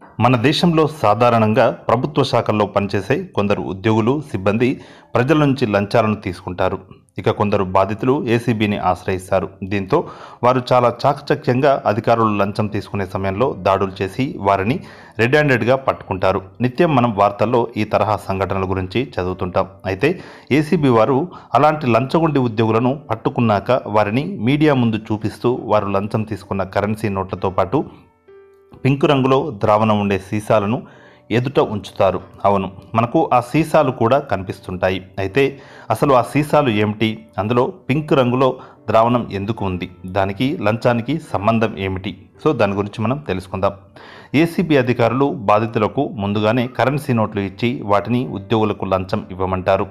మన దేశంలో సాధారణంగా ప్రభుత్వ శాఖల్లో పనిచేసే కొందరు ఉద్యోగులు సిబ్బంది ప్రజల నుంచి లంచాలను తీసుకుంటారు ఇక కొందరు బాధితులు ఏసీబీని ఆశ్రయిస్తారు దీంతో వారు చాలా చాకచక్యంగా అధికారులు లంచం తీసుకునే సమయంలో దాడులు చేసి వారిని రెడ్ హ్యాండెడ్గా పట్టుకుంటారు నిత్యం మనం వార్తల్లో ఈ తరహా సంఘటనల గురించి చదువుతుంటాం అయితే ఏసీబీ వారు అలాంటి లంచగొండి ఉద్యోగులను పట్టుకున్నాక వారిని మీడియా ముందు చూపిస్తూ వారు లంచం తీసుకున్న కరెన్సీ నోట్లతో పాటు పింక్ రంగులో ద్రావణం ఉండే సీసాలను ఎదుట ఉంచుతారు అవును మనకు ఆ సీసాలు కూడా కనిపిస్తుంటాయి అయితే అసలు ఆ సీసాలు ఏమిటి అందులో పింక్ రంగులో ద్రావణం ఎందుకు ఉంది దానికి లంచానికి సంబంధం ఏమిటి సో దాని గురించి మనం తెలుసుకుందాం ఏసీబీ అధికారులు బాధితులకు ముందుగానే కరెన్సీ నోట్లు ఇచ్చి వాటిని ఉద్యోగులకు లంచం ఇవ్వమంటారు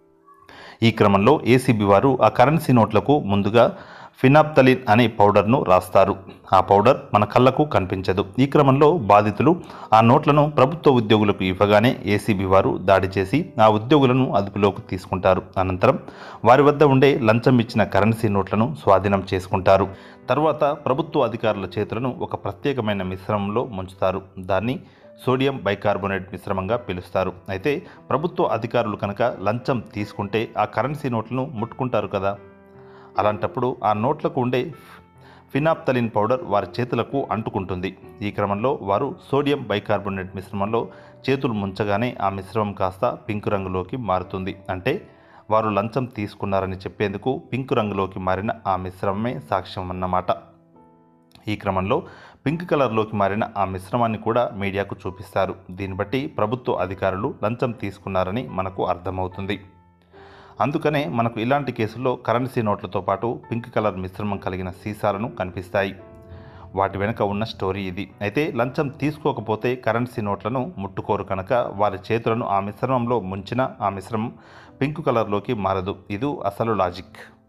ఈ క్రమంలో ఏసీబీ వారు ఆ కరెన్సీ నోట్లకు ముందుగా ఫినాప్తలిన్ అనే పౌడర్ను రాస్తారు ఆ పౌడర్ మన కళ్ళకు కనిపించదు ఈ క్రమంలో బాధితులు ఆ నోట్లను ప్రభుత్వ ఉద్యోగులకు ఇవ్వగానే ఏసీబీ వారు దాడి చేసి ఆ ఉద్యోగులను అదుపులోకి తీసుకుంటారు అనంతరం వారి వద్ద ఉండే లంచం ఇచ్చిన కరెన్సీ నోట్లను స్వాధీనం చేసుకుంటారు తర్వాత ప్రభుత్వ అధికారుల చేతులను ఒక ప్రత్యేకమైన మిశ్రమంలో ముంచుతారు దాన్ని సోడియం బైకార్బోనేట్ మిశ్రమంగా పిలుస్తారు అయితే ప్రభుత్వ అధికారులు కనుక లంచం తీసుకుంటే ఆ కరెన్సీ నోట్లను ముట్టుకుంటారు కదా అలాంటప్పుడు ఆ నోట్లకు ఉండే ఫినాప్తలిన్ పౌడర్ వారి చేతులకు అంటుకుంటుంది ఈ క్రమంలో వారు సోడియం బైకార్బోనేట్ మిశ్రమంలో చేతులు ముంచగానే ఆ మిశ్రమం కాస్త పింక్ రంగులోకి మారుతుంది అంటే వారు లంచం తీసుకున్నారని చెప్పేందుకు పింక్ రంగులోకి మారిన ఆ మిశ్రమమే సాక్ష్యం అన్నమాట ఈ క్రమంలో పింక్ కలర్లోకి మారిన ఆ మిశ్రమాన్ని కూడా మీడియాకు చూపిస్తారు దీన్ని బట్టి ప్రభుత్వ అధికారులు లంచం తీసుకున్నారని మనకు అర్థమవుతుంది అందుకనే మనకు ఇలాంటి కేసుల్లో కరెన్సీ నోట్లతో పాటు పింక్ కలర్ మిశ్రమం కలిగిన సీసాలను కనిపిస్తాయి వాటి వెనుక ఉన్న స్టోరీ ఇది అయితే లంచం తీసుకోకపోతే కరెన్సీ నోట్లను ముట్టుకోరు కనుక వారి చేతులను ఆ మిశ్రమంలో ముంచిన ఆ మిశ్రమం పింక్ కలర్లోకి మారదు ఇది అసలు లాజిక్